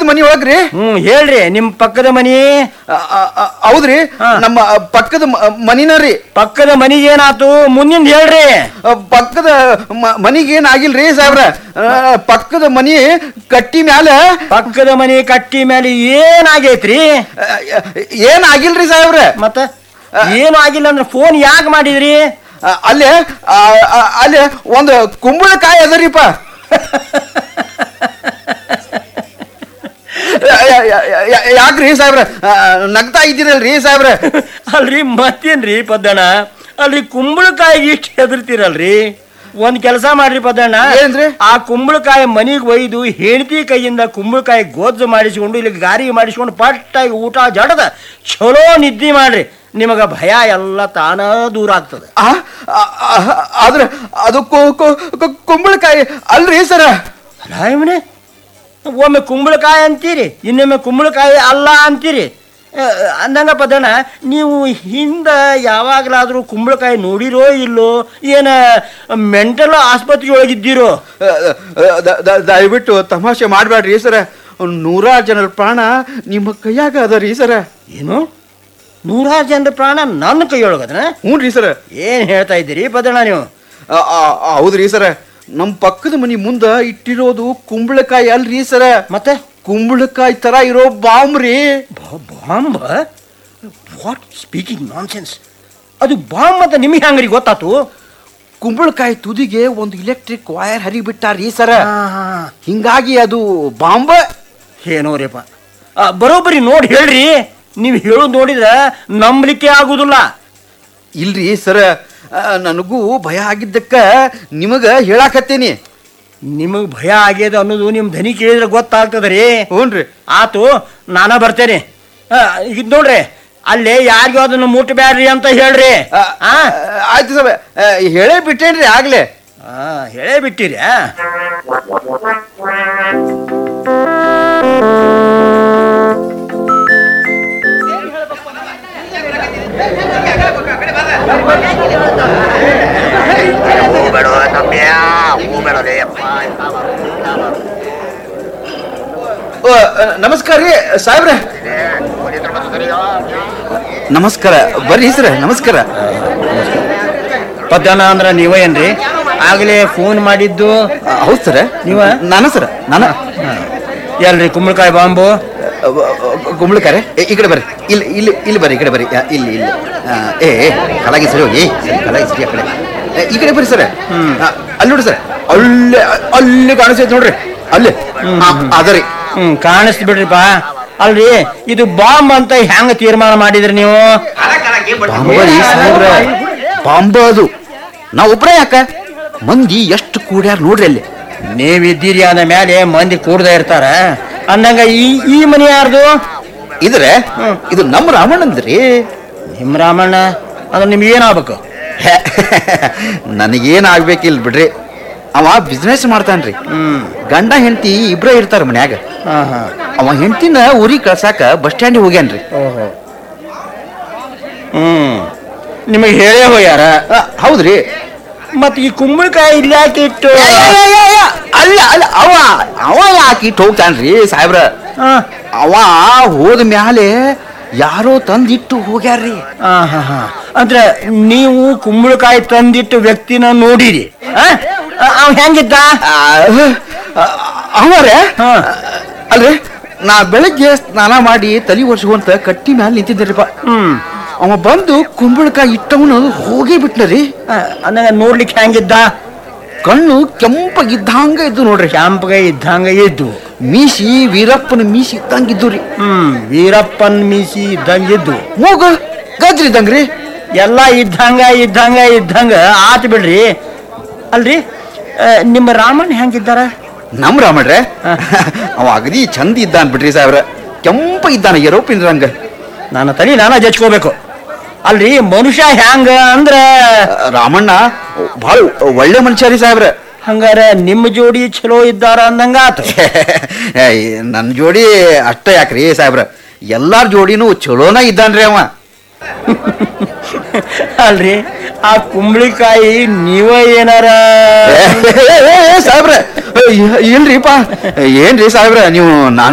ಪಕ್ಕದ ಮನಿ ಒಳಗ್ರಿ ಹ್ಮ್ ಹೇಳ್ರಿ ನಿಮ್ ಪಕ್ಕದ ಮನಿ ಆ, ಆ, ಆ, ಹೌದ್ರಿ ಹಾ. ನಮ್ಮ ಪಕ್ಕದ ಮ- ಮನಿನ ರೀ ಪಕ್ಕದ ಮನಿಗೆ ಏನಾತು ಮುಂದಿನ ಹೇಳ್ರಿ ಆ, ಪಕ್ಕದ ಮ- ಮನಿಗೆ ಏನ್ ಆಗಿಲ್ರಿ ಸಾಹೇಬ್ರ ಆ, ಪಕ್ಕದ ಮನಿ ಕಟ್ಟಿ ಮ್ಯಾಲ ಪಕ್ಕದ ಮನಿ ಕಟ್ಟಿ ಮೇಲೆ ಏನಾಗೈತ್ರಿ ಆ, ಏನ್ ಆಗಿಲ್ರಿ ಸಾಹೇಬ್ರ ಮತ್ತ ಏನು ಆಗಿಲ್ಲ ಅಂದ್ರೆ ಫೋನ್ ಯಾಕೆ ಮಾಡಿದ್ರಿ ಆ, ಅಲ್ಲೇ ಆ, ಆ, ಅಲ್ಲೇ ಒಂದು ಕುಂಬಳಕಾಯಿ ಅದರಿಪ್ಪ ಯಾ- ಯಾ- ಯಾ- ಯಾ- ಯಾಕ್ರಿ ಸಾಹೇಬ್ರ ಆ, ನಗ್ತಾ ಇದ್ದೀರಲ್ರಿ ಸಾಹೇಬ್ರ ಅಲ್ರಿ ಮತ್ತೇನ್ರಿ ಪದ್ದಣ್ಣ ಅಲ್ರಿ ಕುಂಬಳಕಾಯಿಗೆ ಇಷ್ಟು ಹೆದರ್ತೀರಲ್ರಿ ಒಂದ್ ಕೆಲಸ ಮಾಡ್ರಿ ಪದ್ದಣ್ಣ ಏನ್ರಿ? ಆ ಕುಂಬಳಕಾಯಿ ಮನಿಗೆ ಒಯ್ದು ಹೆಂಡತಿ ಕೈಯಿಂದ ಕುಂಬಳಕಾಯಿ ಗೊಜ್ಜು ಮಾಡಿಸ್ಕೊಂಡು ಇಲ್ಲಿ ಗಾರಿಗೆ ಮಾಡಿಸ್ಕೊಂಡು ಪಟ್ಟಾಗಿ ಊಟ ಜಡದ ಚಲೋ ನಿದ್ದೆ ಮಾಡ್ರಿ ನಿಮಗ ಭಯ ಎಲ್ಲ ತಾನ ದೂರ ಆಗ್ತದೆ ಆ, ಆ, ಆ, ಆದ್ರ ಅದು ಕು- ಕು- ಕು- ಕುಂಬಳಕಾಯಿ ಅಲ್ರಿ ಸರ ಅಲ್ಲ ಇವನೇ ಒಮ್ಮೆ ಕುಂಬಳಕಾಯಿ ಅಂತೀರಿ ಇನ್ನೊಮ್ಮೆ ಕುಂಬಳಕಾಯಿ ಅಲ್ಲ ಅಂತೀರಿ ಆ, ಅಂದಂಗ ಪದಣ ನೀವು ಹಿಂದ ಯಾವಾಗಲಾದರೂ ಕುಂಬಳಕಾಯಿ ನೋಡಿರೋ ಇಲ್ಲೋ ಏನ ಮೆಂಟಲ್ ಆಸ್ಪತ್ರೆ ಒಳಗಿದ್ದೀರೋ ಆ, ಆ, ದ- ದ- ದಯವಿಟ್ಟು ತಮಾಷೆ ಮಾಡಬೇಡ್ರಿ ಸರ ನೂರಾರು ಜನರ ಪ್ರಾಣ ನಿಮ್ಮ ಕೈಯಾಗ ಅದ ರೀ ಸರ ಏನು ನೂರಾರು ಜನರ ಪ್ರಾಣ ನನ್ನ ಕೈಯೊಳಗದನ ಹ್ಞೂ ರೀ ಸರ ಏನು ಹೇಳ್ತಾ ಇದ್ದೀರಿ ಪದಣ ನೀವು ಆ, ಆ, ಆ, ಹೌದ್ರಿ ಸರ ನಮ್ಮ ಪಕ್ಕದ ಮನಿ ಮುಂದ ಇಟ್ಟಿರೋದು ಕುಂಬಳಕಾಯಿ ಅಲ್ರಿ ಸರ ಮತ್ತೆ ಕುಂಬಳಕಾಯಿ ತರ ಇರೋ ಬಾಂಬ್ ರೀ ಬಾಂಬ್ ವಾಟ್ ಸ್ಪೀಕಿಂಗ್ ನಾನ್ಸೆನ್ಸ್ ಅದು ಬಾಂಬ್ ಅಂತ ನಿಮಗೆ ಹಂಗ್ರಿ ಗೊತ್ತಾತು ಕುಂಬಳಕಾಯಿ ತುದಿಗೆ ಒಂದು ಇಲೆಕ್ಟ್ರಿಕ್ ವೈರ್ ಹರಿಬಿಟ್ಟಾರ್ರಿ ಸರ ಹಿಂಗಾಗಿ ಅದು ಬಾಂಬ ಏನೋ ರೀಪ ಆ, ಬರೋಬ್ಬರಿ ನೋಡಿ ಹೇಳ್ರಿ ನೀವು ಹೇಳೋದು ನೋಡಿದ್ರೆ ನಂಬಲಿಕ್ಕೆ ಆಗುದಿಲ್ಲ ಇಲ್ರಿ ಸರ ಆ, ನನಗೂ ಭಯ ಆಗಿದ್ದಕ್ಕ ನಿಮಗ ಹೇಳಾಕತ್ತೇನಿ ನಿಮಗೆ ಭಯ ಆಗ್ಯದ ಅನ್ನೋದು ನಿಮ್ಮ ಧ್ವನಿ ಕೇಳಿದ್ರೆ ಗೊತ್ತಾಗ್ತದ ರೀ ಹ್ಞೂನ್ರಿ ಆತು ನಾನ ಬರ್ತೇನೆ ಆ, ಇದ್ ನೋಡ್ರಿ ಅಲ್ಲೇ ಯಾರಿಗೂ ಅದನ್ನು ಮುಟ್ಟಬ್ಯಾಡ್ರಿ ಅಂತ ಹೇಳ್ರಿ ಆ, ಆ? ಆಯ್ತು ಸರ ಆ, ಹೇಳೇ ಬಿಟ್ಟೇನ್ರಿ ಆಗ್ಲೇ ಆ, ಹೇಳೇ ಬಿಟ್ಟಿರಿ ಆ? Número de cambiar, número de ಓ, ಆ, ನಮಸ್ಕಾರ ರೀ ಸಾಹೇಬ್ರೆ ನಮಸ್ಕಾರ ಬರ್ರಿ ಸರ ನಮಸ್ಕಾರ ಪದ್ದನ ಅಂದ್ರ ನೀವೇನ್ರಿ ಆಗ್ಲೇ ಫೋನ್ ಮಾಡಿದ್ದು ಆ, ಹೌದ್ ಸರ ನೀವ? ನಾನು ಸರ ನಾನು ಎಲ್ರಿ ಕುಂಬಳಕಾಯಿ ಬಾಂಬು ಗುಂಬಳಕಾರೆ ಈ ಕಡೆ ಬರ್ರಿ ಇಲ್ಲಿ ಇಲ್ಲಿ ಇಲ್ಲಿ ಬರ್ರಿ ಈ ಕಡೆ ಬರ್ರಿ ಆ, ಇಲ್ಲಿ ಇಲ್ಲಿ ಆ, ಏ ಏ, ಕಲಾಗಿ ಸರಿ ಹೋಗಿ ಸರಿ ಕಲಾಗಿ ಸರಿ ಆ ಕಡೆ ಏ, ಈ ಕಡೆ ಬರ್ರಿ ಸರ್ ಅಲ್ಲಿ ನೋಡಿ ಸರ್ ಅಲ್ಲೇ ಅಲ್ಲಿ ಕಾಣಿಸ್ತೈತೆ ನೋಡ್ರಿ ಅಲ್ಲಿ ಆ, ಅದರಿ ಹ್ಮ್ ಕಾಣಿಸ್ತು ಬಿಡ್ರಿಪ್ಪ ಅಲ್ರಿ ಇದು ಬಾಂಬ್ ಅಂತ ಹೆಂಗ ತೀರ್ಮಾನ ಮಾಡಿದ್ರಿ ನೀವು ಬಾಂಬರಿ ಸಾಹೇಬ್ರ ಬಾಂಬ ಅದು ನಾ ಒಬ್ರೇ ಯಾಕ ಮಂದಿ ಎಷ್ಟು ಕೂಡ್ಯಾರ ನೋಡ್ರಿ ಅಲ್ಲಿ ನೀವಿದ್ದೀರಿ ಅಂದ ಮೇಲೆ ಮಂದಿ ಕೂಡ್ದ ಇರ್ತಾರ ಅಂದಂಗ ಈ ಈ ಮನಿ ಯಾರ್ದು ಇದ್ರೆ ಇದು ನಮ್ಮ ರಾಮಣ್ಣಂದ್ರಿ ನಿಮ್ ರಾಮಣ್ಣ ಅಂದ್ರೆ ನಿಮ್ಗೆ ಏನಾಗ್ಬೇಕು ಹೇ, ನನಗೇನ್ ಆಗ್ಬೇಕಿಲ್ಲ ಬಿಡ್ರಿ ಅವ ಬಿಸ್ನೆಸ್ ಮಾಡ್ತಾನ್ರಿ ಹ್ಮ್ ಗಂಡ ಹೆಂಡತಿ ಇಬ್ರ ಇರ್ತಾರ ಮನ್ಯಾಗ ಹಾ ಹಾ ಅವ ಹೆಂಡತಿನ ಊರಿಗೆ ಕಳ್ಸಾಕ ಬಸ್ ಸ್ಟ್ಯಾಂಡಿಗೆ ಹೋಗ್ಯಾನ್ರಿ ಓಹೋ ಹ್ಮ್ ನಿಮಗೆ ಹೇಳೇ ಹೋಗ್ಯಾರ ಆ, ಹೌದ್ರಿ ಮತ್ ಈ ಕುಂಬಳಕಾಯಿ ಇಲ್ಲಿ ಯಾಕೆ ಇಟ್ಟು ಏ, ಏ, ಏ, ಏ, ಏ, ಅಲ್ಲ ಅಲ್ಲ ಅವ ಅವ ಯಾಕೆ ಇಟ್ಟು ಹೋಗ್ತಾನ್ರಿ ಸಾಹೇಬ್ರ ಹಾ ಅವ ಹೋದ ಮ್ಯಾಲೆ ಯಾರೋ ತಂದಿಟ್ಟು ಹೋಗ್ಯಾರ್ರಿ ಹಾ ಹಾ ಹಾ ಅಂದ್ರೆ ನೀವು ಕುಂಬಳಕಾಯಿ ತಂದಿಟ್ಟು ವ್ಯಕ್ತಿನ ನೋಡಿರಿ ಆ? ಆ, ಅವ್ ಹೆಂಗಿದ್ದ ಆ, ಆ, ಅವರೇ ಹಾ. ಅಲ್ರಿ ನಾ ಬೆಳಗ್ಗೆ ಸ್ನಾನ ಮಾಡಿ ತಲೆ ಒರ್ಸ್ಕೊಂತ ಕಟ್ಟಿ ಮ್ಯಾಲ ನಿಂತಿದ್ದೀರಿಪ್ಪ ಹ್ಮ್ ಅವ ಬಂದು ಕುಂಬಳಕಾಯಿ ಇಟ್ಟವನು ಹೋಗೇ ಬಿಟ್ನರಿ ಆ, ಅಂದಂಗ ನೋಡ್ಲಿಕ್ಕೆ ಹೆಂಗಿದ್ದ ಕಣ್ಣು ಕೆಂಪಗಿದ್ದಂಗ ಇದ್ದು ನೋಡ್ರಿ ಕ್ಯಾಂಪ್ಗೆ ಇದ್ದಂಗ ಇದ್ದು ಮೀಸಿ ವೀರಪ್ಪನ ಮೀಸಿ ಇದ್ದಂಗಿದ್ದು ರೀ ಹ್ಮ್ ವೀರಪ್ಪನ್ ಮೀಸಿ ಇದ್ದಂಗಿದ್ದು ಮೂಗು ಗಜ್ರಿ ಇದ್ದಂಗ್ರಿ ಎಲ್ಲ ಇದ್ದಂಗ ಇದ್ದಂಗ ಇದ್ದಂಗ ಆತ್ ಬಿಡ್ರಿ ಅಲ್ರಿ ಆ, ನಿಮ್ಮ ರಾಮನ್ ಹೆಂಗಿದ್ದಾರ ನಮ್ ರಾಮಣ್ರೆ ಅವ ಅಗದಿ ಚಂದ ಇದ್ದಾನ್ ಬಿಡ್ರಿ ಸಾಹೇಬ್ರ ಕೆಂಪ ಇದ್ದಾನ ಏರೋಪಿನ ರಂಗ ನನ್ನ ತಲೆ ನಾನ ಜಚ್ಕೋಬೇಕು ಅಲ್ರಿ ಮನುಷ್ಯ ಹ್ಯಾಂಗ ಅಂದ್ರ ರಾಮಣ್ಣ ಬಹಳ ಒಳ್ಳೆ ಮನುಷ್ಯ ರೀ ಸಾಹೇಬ್ರ ಹಂಗಾರ ನಿಮ್ಮ ಜೋಡಿ ಚಲೋ ಇದ್ದಾರ ಅಂದಂಗ ಆತು ನನ್ನ ಜೋಡಿ ಅಷ್ಟ ಯಾಕ್ರಿ ಸಾಹೇಬ್ರ ಎಲ್ಲಾರ ಜೋಡಿನೂ ಚಲೋನ ಇದ್ದಾನ್ರಿ ಅವ ಅಲ್ರಿ ಆ ಕುಂಬಳಿಕಾಯಿ ನೀವ ಏನಾರ ಸಾಹೇಬ್ರ ಇಲ್ರಿಪ್ಪ ಏನ್ರಿ ಸಾಹೇಬ್ರ ನೀವು ನಾನ್